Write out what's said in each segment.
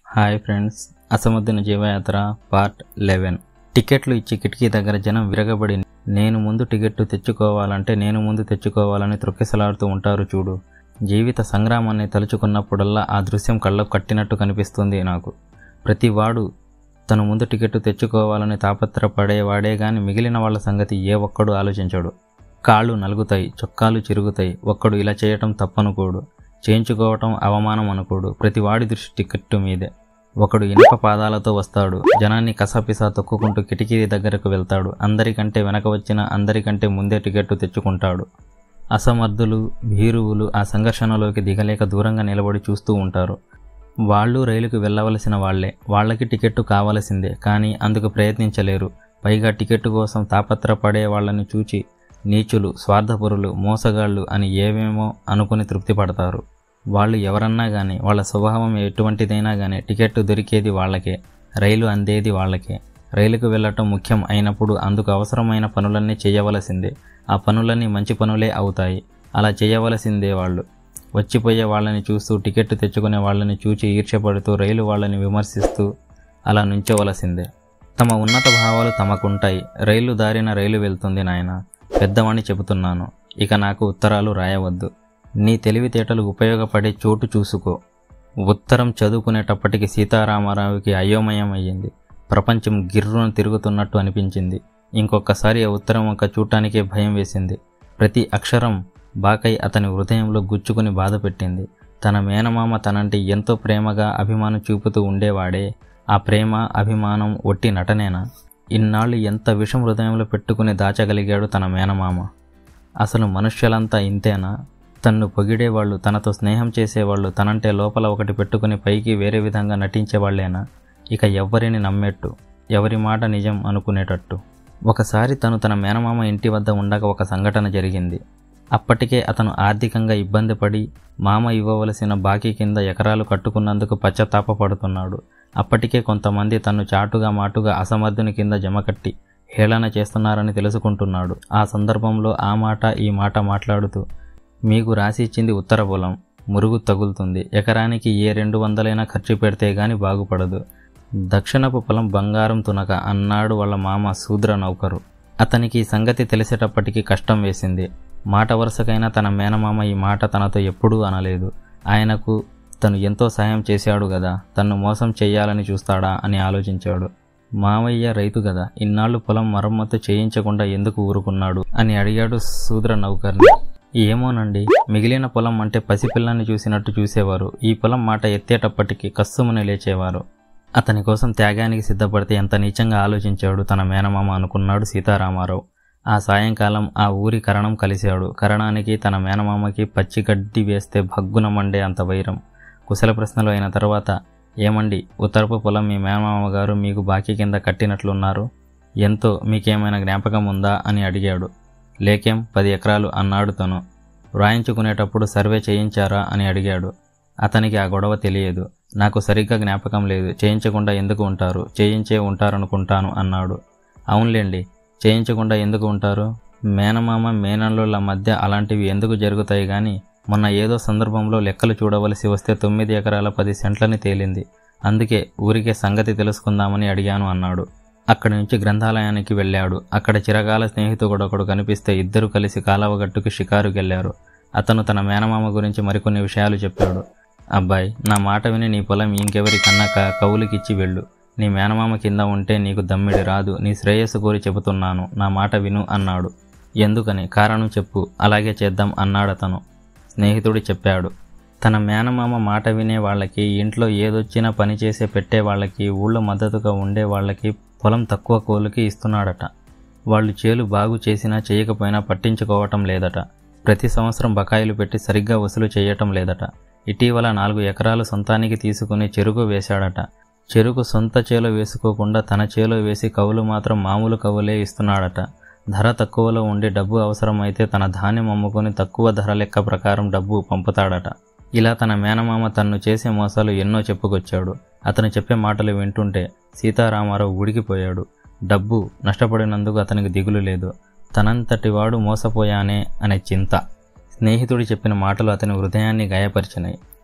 hi friends Asamuddin జీవయాత్ర part eleven టికెట్లు ఇచ్చి కిటికీ దగ్గర జనం విరగబడి నేను ముందు టికెట్టు తెచ్చుకోవాలంటే నేను ముందు తెచ్చుకోవాలని త్రొక్కిసలాడుతూ ఉంటారు చూడు జీవిత సంగ్రామాన్ని తలుచుకున్నప్పుడల్లా ఆ దృశ్యం కళ్ళకు కట్టినట్టు కనిపిస్తుంది నాకు ప్రతి వాడు తను ముందు టికెట్టు తెచ్చుకోవాలని తాపత్రపడేవాడే గాని మిగిలిన వాళ్ళ సంగతి ఏ ఒక్కడు ఆలోచించడు కాళ్ళు నలుగుతాయి చొక్కాలు చిరుగుతాయి ఒక్కడు ఇలా చేయటం తప్పనుకోడు చేయించుకోవటం అవమానం అనుకోడు ప్రతి వాడి దృష్టి టికెట్టు మీదే ఒకడు ఇనుప పాదాలతో వస్తాడు జనాన్ని కసాపిసా తొక్కుకుంటూ కిటికీ దగ్గరకు వెళ్తాడు అందరికంటే వెనక వచ్చిన అందరికంటే ముందే టికెట్టు తెచ్చుకుంటాడు అసమర్థులు భీరువులు ఆ సంఘర్షణలోకి దిగలేక దూరంగా నిలబడి చూస్తూ ఉంటారు వాళ్ళు రైలుకు వెళ్ళవలసిన వాళ్లే వాళ్ళకి టికెట్టు కావలసిందే కానీ అందుకు ప్రయత్నించలేరు పైగా టికెట్టు కోసం తాపత్రపడే వాళ్ళని చూచి నీచులు స్వార్థపరులు మోసగాళ్ళు అని ఏవేమో అనుకుని తృప్తి పడతారు వాళ్ళు ఎవరన్నా కానీ వాళ్ళ స్వభావం ఎటువంటిదైనా కానీ టికెట్ దొరికేది వాళ్ళకే రైలు అందేది వాళ్ళకే రైలుకు వెళ్ళటం ముఖ్యం అయినప్పుడు అందుకు అవసరమైన పనులన్నీ చేయవలసిందే ఆ పనులన్నీ మంచి పనులే అవుతాయి అలా చేయవలసిందే వాళ్ళు వచ్చిపోయే వాళ్ళని చూస్తూ టికెట్ తెచ్చుకునే వాళ్ళని చూచి ఈర్ష్యపడుతూ రైలు వాళ్ళని విమర్శిస్తూ అలా నుంచోవలసిందే తమ ఉన్నత భావాలు తమకుంటాయి రైలు దారిన రైలు వెళ్తుంది నాయన పెద్దవాణ్ణి చెబుతున్నాను ఇక నాకు ఉత్తరాలు రాయవద్దు నీ తెలివితేటలు ఉపయోగపడే చోటు చూసుకో ఉత్తరం చదువుకునేటప్పటికి సీతారామారావుకి అయోమయం అయ్యింది ప్రపంచం గిర్రును తిరుగుతున్నట్టు అనిపించింది ఇంకొకసారి ఆ ఉత్తరం ఒక చూడటానికే భయం వేసింది ప్రతి అక్షరం బాకై అతని హృదయంలో గుచ్చుకుని బాధపెట్టింది తన మేనమామ తనంటే ఎంతో ప్రేమగా అభిమానం చూపుతూ ఉండేవాడే ఆ ప్రేమ అభిమానం ఒట్టి నటనేనా ఇన్నాళ్ళు ఎంత విషం హృదయంలో పెట్టుకుని దాచగలిగాడు తన మేనమామ అసలు మనుష్యులంతా ఇంతేనా తన్ను పొగిడేవాళ్ళు తనతో స్నేహం చేసేవాళ్ళు తనంటే లోపల ఒకటి పెట్టుకుని పైకి వేరే విధంగా నటించేవాళ్లేనా ఇక ఎవ్వరిని నమ్మేట్టు ఎవరి మాట నిజం అనుకునేటట్టు ఒకసారి తను తన మేనమామ ఇంటి వద్ద ఉండగా ఒక సంఘటన జరిగింది అప్పటికే అతను ఆర్థికంగా ఇబ్బంది పడి మామ ఇవ్వవలసిన బాకీ కింద ఎకరాలు కట్టుకున్నందుకు పశ్చాత్తాపడుతున్నాడు అప్పటికే కొంతమంది తన్ను చాటుగా మాటుగా అసమర్థుని కింద జమకట్టి హేళన చేస్తున్నారని తెలుసుకుంటున్నాడు ఆ సందర్భంలో ఆ మాట ఈ మాట మాట్లాడుతూ మీకు రాసి ఇచ్చింది ఉత్తర పొలం మురుగు తగులుతుంది ఎకరానికి ఏ రెండు వందలైనా ఖర్చు పెడితే గాని బాగుపడదు దక్షిణపు పొలం బంగారం తునక అన్నాడు వాళ్ళ మామ శూద్ర నౌకరు అతనికి ఈ సంగతి తెలిసేటప్పటికీ కష్టం వేసింది మాట వరుసకైనా తన మేనమామ ఈ మాట తనతో ఎప్పుడూ అనలేదు ఆయనకు తను ఎంతో సాయం చేశాడు కదా తన్ను మోసం చేయాలని చూస్తాడా అని ఆలోచించాడు మావయ్య రైతు కదా ఇన్నాళ్ళు పొలం మరమ్మతు చేయించకుండా ఎందుకు ఊరుకున్నాడు అని అడిగాడు శూద్ర నౌకర్ని ఏమోనండి మిగిలిన పొలం అంటే పసిపిల్లాన్ని చూసినట్టు చూసేవారు ఈ పొలం మాట ఎత్తేటప్పటికి కస్సుమని లేచేవారు అతని కోసం త్యాగానికి సిద్ధపడితే ఎంత నీచంగా ఆలోచించాడు తన మేనమామ అనుకున్నాడు సీతారామారావు ఆ సాయంకాలం ఆ ఊరి కరణం కలిశాడు కరణానికి తన మేనమామకి పచ్చి గడ్డి వేస్తే భగ్గున మండే అంత వైరం కుశల ప్రశ్నలు అయిన తర్వాత ఏమండి ఉత్తరపు పొలం మీ మేనమామ గారు మీకు బాకీ కింద కట్టినట్లున్నారు ఎంతో మీకేమైనా జ్ఞాపకం ఉందా అని అడిగాడు లేకేం పది ఎకరాలు అన్నాడు తను వ్రాయించుకునేటప్పుడు సర్వే చేయించారా అని అడిగాడు అతనికి ఆ గొడవ తెలియదు నాకు సరిగ్గా జ్ఞాపకం లేదు చేయించకుండా ఎందుకు ఉంటారు చేయించే ఉంటారనుకుంటాను అన్నాడు అవునులేండి చేయించకుండా ఎందుకు ఉంటారు మేనమామ మేనల్లుల మధ్య అలాంటివి ఎందుకు జరుగుతాయి కానీ మొన్న ఏదో సందర్భంలో లెక్కలు చూడవలసి వస్తే తొమ్మిది ఎకరాల పది సెంట్లని తేలింది అందుకే ఊరికే సంగతి తెలుసుకుందామని అడిగాను అన్నాడు అక్కడి నుంచి గ్రంథాలయానికి వెళ్ళాడు అక్కడ చిరకాల స్నేహితుడొకడు కనిపిస్తే ఇద్దరు కలిసి కాలవగట్టుకు షికారుకెళ్లారు అతను తన మేనమామ గురించి మరికొన్ని విషయాలు చెప్పాడు అబ్బాయి నా మాట విని నీ పొలం ఇంకెవరి కన్నా కవులకిచ్చి వెళ్ళు నీ మేనమామ కింద ఉంటే నీకు దమ్మిడి రాదు నీ శ్రేయస్సు కోరి చెబుతున్నాను నా మాట విను అన్నాడు ఎందుకని కారణం చెప్పు అలాగే చేద్దాం అన్నాడతను స్నేహితుడు చెప్పాడు తన మేనమామ మాట వినే వాళ్ళకి ఇంట్లో ఏదొచ్చినా పని చేసే పెట్టే వాళ్ళకి ఊళ్ళో మద్దతుగా ఉండే వాళ్ళకి పొలం తక్కువ కోలుకి ఇస్తున్నాడట వాళ్ళు చేలు బాగు చేసినా చేయకపోయినా పట్టించుకోవటం లేదట ప్రతి సంవత్సరం బకాయిలు పెట్టి సరిగ్గా వసూలు చేయటం లేదట ఇటీవల నాలుగు ఎకరాలు సొంతానికి తీసుకుని చెరుకు వేశాడట చెరుకు సొంత చేలో వేసుకోకుండా తన చేలో వేసి కవులు మాత్రం మామూలు కవులే ఇస్తున్నాడట ధర తక్కువలో ఉండి డబ్బు అవసరమైతే తన ధాన్యం అమ్ముకొని తక్కువ ధర లెక్క ప్రకారం డబ్బు పంపుతాడట ఇలా తన మేనమామ తన్ను చేసే మోసాలు ఎన్నో చెప్పుకొచ్చాడు అతను చెప్పే మాటలు వింటుంటే సీతారామారావు ఉడికిపోయాడు డబ్బు నష్టపడినందుకు అతనికి దిగులు లేదు తనంతటి వాడు మోసపోయానే అనే చింత స్నేహితుడు చెప్పిన మాటలు అతని హృదయాన్ని గాయపరిచినాయి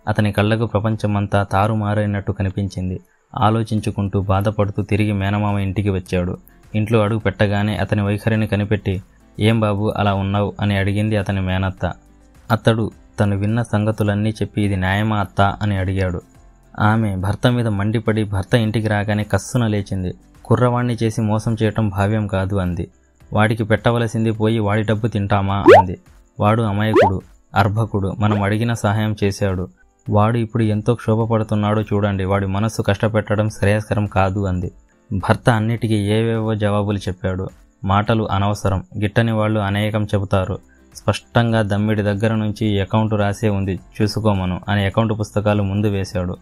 అతని కళ్ళకు ప్రపంచమంతా తారుమారైనట్టు కనిపించింది ఆలోచించుకుంటూ బాధపడుతూ తిరిగి మేనమామ ఇంటికి వచ్చాడు ఇంట్లో అడుగు పెట్టగానే అతని వైఖరిని కనిపెట్టి ఏం బాబు అలా ఉన్నావు అని అడిగింది అతని మేనత్త అతడు తను విన్న సంగతులన్నీ చెప్పి ఇది న్యాయమా అత్త అని అడిగాడు ఆమె భర్త మీద మండిపడి భర్త ఇంటికి రాగానే కస్సున లేచింది కుర్రవాణ్ణి చేసి మోసం చేయటం భావ్యం కాదు అంది వాడికి పెట్టవలసింది పోయి వాడి డబ్బు తింటామా అంది వాడు అమాయకుడు అర్భకుడు మనం అడిగిన సహాయం చేశాడు వాడు ఇప్పుడు ఎంతో క్షోభపడుతున్నాడో చూడండి వాడి మనస్సు కష్టపెట్టడం శ్రేయస్కరం కాదు అంది భర్త అన్నిటికీ ఏవేవో జవాబులు చెప్పాడు మాటలు అనవసరం గిట్టని వాళ్ళు అనేకం చెబుతారు స్పష్టంగా దమ్మిడి దగ్గర నుంచి ఈ అకౌంట్ రాసే ఉంది చూసుకోమను అని అకౌంట్ పుస్తకాలు ముందు వేశాడు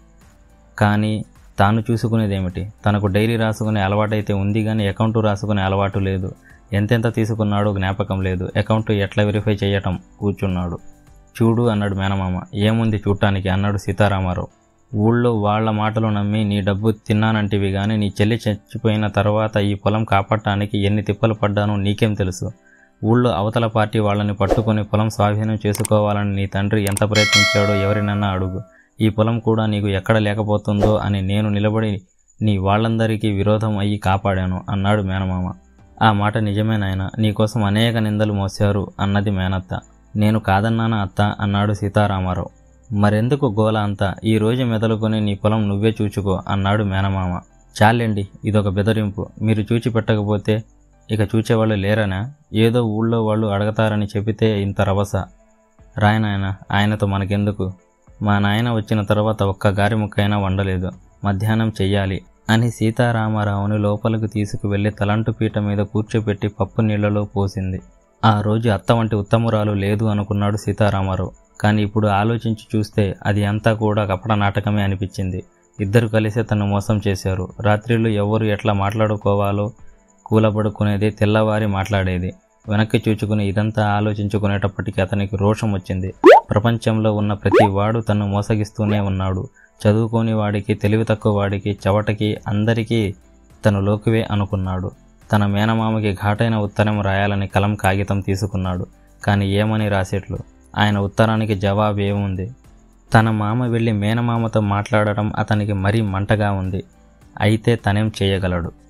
కానీ తాను చూసుకునేదేమిటి తనకు డైలీ రాసుకునే అలవాటైతే ఉంది కానీ అకౌంట్ రాసుకునే అలవాటు లేదు ఎంతెంత తీసుకున్నాడో జ్ఞాపకం లేదు అకౌంట్ ఎట్లా వెరిఫై చేయటం కూర్చున్నాడు చూడు అన్నాడు మేనమామ ఏముంది చూడటానికి అన్నాడు సీతారామారావు ఊళ్ళో వాళ్ళ మాటలు నమ్మి నీ డబ్బు తిన్నానంటివి కానీ నీ చెల్లి చచ్చిపోయిన తర్వాత ఈ పొలం కాపాడటానికి ఎన్ని తిప్పలు పడ్డానో నీకేం తెలుసు ఊళ్ళో అవతల పార్టీ వాళ్ళని పట్టుకొని పొలం స్వాధీనం చేసుకోవాలని నీ తండ్రి ఎంత ప్రయత్నించాడో ఎవరినన్నా అడుగు ఈ పొలం కూడా నీకు ఎక్కడ లేకపోతుందో అని నేను నిలబడి నీ వాళ్ళందరికీ విరోధం అయ్యి కాపాడాను అన్నాడు మేనమామ ఆ మాట నిజమే నాయన నీకోసం అనేక నిందలు మోశారు అన్నది మేనత్త నేను కాదన్నానా అత్త అన్నాడు సీతారామారావు మరెందుకు గోల అంతా ఈ రోజు మెదలుకొని నీ పొలం నువ్వే చూచుకో అన్నాడు మేనమామ చాలండి ఇదొక బెదరింపు మీరు చూచి పెట్టకపోతే ఇక చూచేవాళ్ళు లేరనా ఏదో ఊళ్ళో వాళ్ళు అడగతారని చెబితే ఇంత రభస రాయనాయన ఆయనతో మనకెందుకు మా నాయన వచ్చిన తర్వాత ఒక్క గారి ముక్కైనా వండలేదు మధ్యాహ్నం చెయ్యాలి అని సీతారామారావుని లోపలికి తీసుకువెళ్లి తలంటు పీట మీద కూర్చోపెట్టి పప్పు నీళ్లలో పోసింది ఆ రోజు అత్త వంటి ఉత్తమురాలు లేదు అనుకున్నాడు సీతారామారావు కానీ ఇప్పుడు ఆలోచించి చూస్తే అది అంతా కూడా కపట నాటకమే అనిపించింది ఇద్దరు కలిసి తను మోసం చేశారు రాత్రిళ్ళు ఎవరు ఎట్లా మాట్లాడుకోవాలో కూలబడుకునేది తెల్లవారి మాట్లాడేది వెనక్కి చూచుకుని ఇదంతా ఆలోచించుకునేటప్పటికీ అతనికి రోషం వచ్చింది ప్రపంచంలో ఉన్న ప్రతి వాడు తను మోసగిస్తూనే ఉన్నాడు చదువుకోని వాడికి తెలివి తక్కువ వాడికి చవటకి అందరికీ తను లోకువే అనుకున్నాడు తన మేనమామకి ఘాటైన ఉత్తరం రాయాలని కలం కాగితం తీసుకున్నాడు కానీ ఏమని రాసేట్లు ఆయన ఉత్తరానికి జవాబు ఏముంది తన మామ వెళ్ళి మేనమామతో మాట్లాడటం అతనికి మరీ మంటగా ఉంది అయితే తనేం చేయగలడు